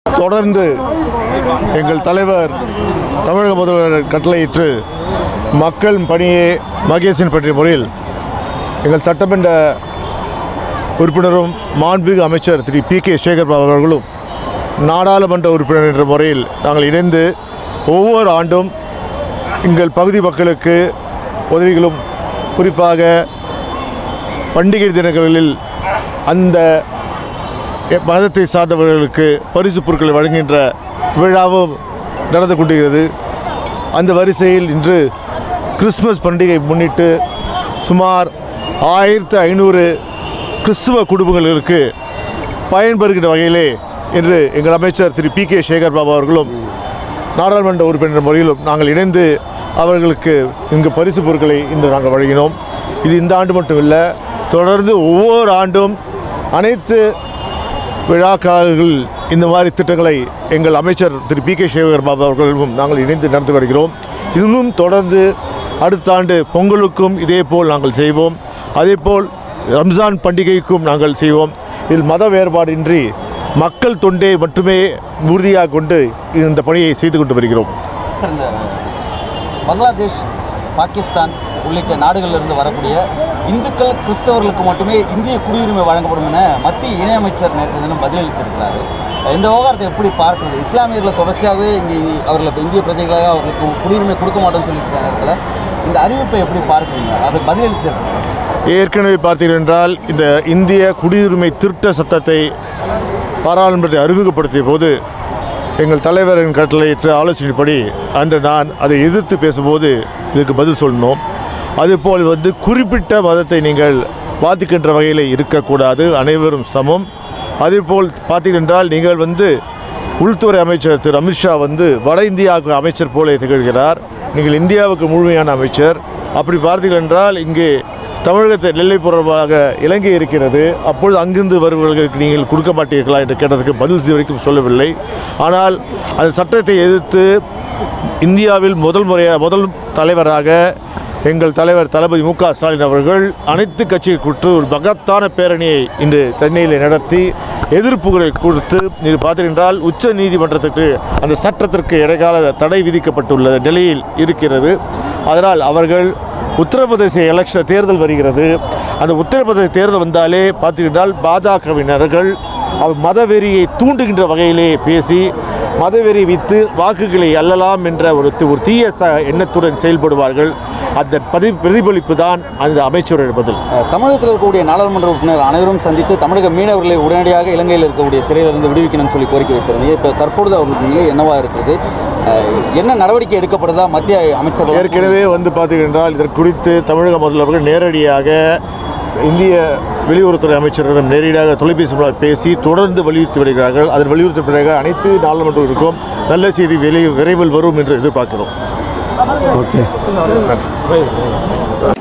தொடர்ந்து எங்கள் தலைவர் தமிழக முதல்வர் கட்டளையிட்டு மக்கள் பணியே மகேசன் பற்றிய முறையில் எங்கள் சட்டமன்ற உறுப்பினரும் மாண்புமிகு அமைச்சர் திரு பி கே சேகர் பாபு அவர்களும் நாடாளுமன்ற உறுப்பினர் என்ற முறையில் நாங்கள் இணைந்து ஒவ்வொரு ஆண்டும் எங்கள் பகுதி மக்களுக்கு உதவிகளும் குறிப்பாக பண்டிகை தினங்களில் அந்த மதத்தை சார்ந்தவர்களுக்கு பரிசு பொருட்களை வழங்குகின்ற விழாவும் நடந்து கொண்டிருக்கிறது அந்த வரிசையில் இன்று கிறிஸ்மஸ் பண்டிகை முன்னிட்டு சுமார் ஆயிரத்து ஐநூறு கிறிஸ்துவ குடும்பங்களுக்கு பயன்பெறுகின்ற வகையிலே இன்று எங்கள் அமைச்சர் திரு பி கே சேகர் பாபு அவர்களும் நாடாளுமன்ற உறுப்பினர் முறையிலும் நாங்கள் இணைந்து அவர்களுக்கு இங்கு பரிசு பொருட்களை இன்று நாங்கள் வழங்கினோம் இது இந்த ஆண்டு மட்டும் இல்லை தொடர்ந்து ஒவ்வொரு ஆண்டும் அனைத்து விழாக்காலர்கள் இந்த மாதிரி திட்டங்களை எங்கள் அமைச்சர் திரு பி கே சேகர் பாபு அவர்களும் நாங்கள் இணைந்து நடத்தி வருகிறோம் இன்னும் தொடர்ந்து அடுத்த ஆண்டு பொங்கலுக்கும் இதே போல் நாங்கள் செய்வோம் அதேபோல் ரம்ஜான் பண்டிகைக்கும் நாங்கள் செய்வோம் இதில் மத வேறுபாடின்றி மக்கள் தொண்டை மட்டுமே உறுதியாக கொண்டு இந்த பணியை செய்து கொண்டு வருகிறோம் சார் இந்த பங்களாதேஷ் பாகிஸ்தான் உள்ளிட்ட நாடுகளிலிருந்து வரக்கூடிய இந்துக்கள் கிறிஸ்தவர்களுக்கு மட்டுமே இந்திய குடியுரிமை வழங்கப்படும் என மத்திய இணையமைச்சர் நேற்று தினம் பதிலளித்திருக்கிறாரு இந்த விவகாரத்தை எப்படி பார்க்குறது இஸ்லாமியர்களை தொடர்ச்சியாகவே இங்கே அவர்களை இப்ப இந்திய பிரஜைகளாக அவர்களுக்கு குடியுரிமை கொடுக்க மாட்டோம்னு சொல்லியிருக்கிற நேரத்தில் இந்த அறிவிப்பை எப்படி பார்க்குறீங்க அது பதிலளிச்சிருக்காங்க ஏற்கனவே பார்த்தீர்கள் என்றால் இந்த இந்திய குடியுரிமை திருட்ட சட்டத்தை பாராளுமன்றத்தை அறிமுகப்படுத்திய போது எங்கள் தலைவரின் கட்டளையிட்ட ஆலோசனைப்படி அன்று நான் அதை எதிர்த்து பேசும்போது இதுக்கு பதில் சொல்லணும் அதுபோல் வந்து குறிப்பிட்ட மதத்தை நீங்கள் பாதிக்கின்ற வகையில் இருக்கக்கூடாது அனைவரும் சமம் அதேபோல் பார்த்தீர்கள் என்றால் நீங்கள் வந்து உள்துறை அமைச்சர் திரு அமித்ஷா வந்து வட இந்தியாவுக்கு அமைச்சர் போல திகழ்கிறார் நீங்கள் இந்தியாவுக்கு முழுமையான அமைச்சர் அப்படி பார்த்தீர்கள் என்றால் இங்கே தமிழகத்தை எல்லைப்புறமாக இலங்கை இருக்கிறது அப்பொழுது அங்கிருந்து வருபவர்களுக்கு நீங்கள் கொடுக்க மாட்டீர்களா என்று கேட்டதுக்கு பதில் இது வரைக்கும் சொல்லவில்லை ஆனால் அந்த சட்டத்தை எதிர்த்து இந்தியாவில் முதல் முறையாக முதல் தலைவராக எங்கள் தலைவர் தளபதி மு க ஸ்டாலின் அவர்கள் அனைத்து கட்சியை கூட்டு ஒரு மகத்தான பேரணியை இன்று சென்னையில் நடத்தி எதிர்ப்புகளை கொடுத்து நீங்கள் பார்த்தீர்கள் உச்ச நீதிமன்றத்துக்கு அந்த சட்டத்திற்கு இடைக்கால தடை விதிக்கப்பட்டுள்ள நிலையில் இருக்கிறது அதனால் அவர்கள் உத்தரப்பிரதேச எலெக்ஷன் தேர்தல் வருகிறது அந்த உத்தரப்பிரதேச தேர்தல் வந்தாலே பார்த்தீங்கன்றால் பாஜகவினர்கள் அவர் மதவெறியை தூண்டுகின்ற வகையிலே பேசி மதவெறி வித்து வாக்குகளை அள்ளலாம் என்ற ஒரு தி- ஒரு தீய ச எண்ணத்துடன் செயல்படுவார்கள் அந்த பதி பிரதிபலிப்பு தான் அந்த அமைச்சருடைய பதில் தமிழகத்தில் இருக்கக்கூடிய நாடாளுமன்ற உறுப்பினர் அனைவரும் சந்தித்து தமிழக மீனவர்களை உடனடியாக இலங்கையில் இருக்கக்கூடிய சிறையிலிருந்து விடுவிக்கணும்னு சொல்லி கோரிக்கை வைத்திருந்தீங்க இப்போ தற்பொழுது அவர்களுக்கு நிலை என்னவா இருக்கிறது அஹ், என்ன நடவடிக்கை எடுக்கப்படுதா மத்திய அமைச்சர்கள் ஏற்கனவே வந்து பார்த்தீங்கன்றால் இதற்கு குறித்து தமிழக முதல்வர்கள் நேரடியாக இந்திய வெளியுறவுத்துறை அமைச்சரிடம் நேரடியாக தொலைபேசி மூலம் பேசி தொடர்ந்து வலியுறுத்தி வருகிறார்கள் அதன் வலியுறுத்தி பிறகு அனைத்து நாடாளுமன்றங்களுக்கும் நல்ல செய்தி விரை விரைவில் வரும் என்று எதிர்பார்க்கிறோம் ஓகே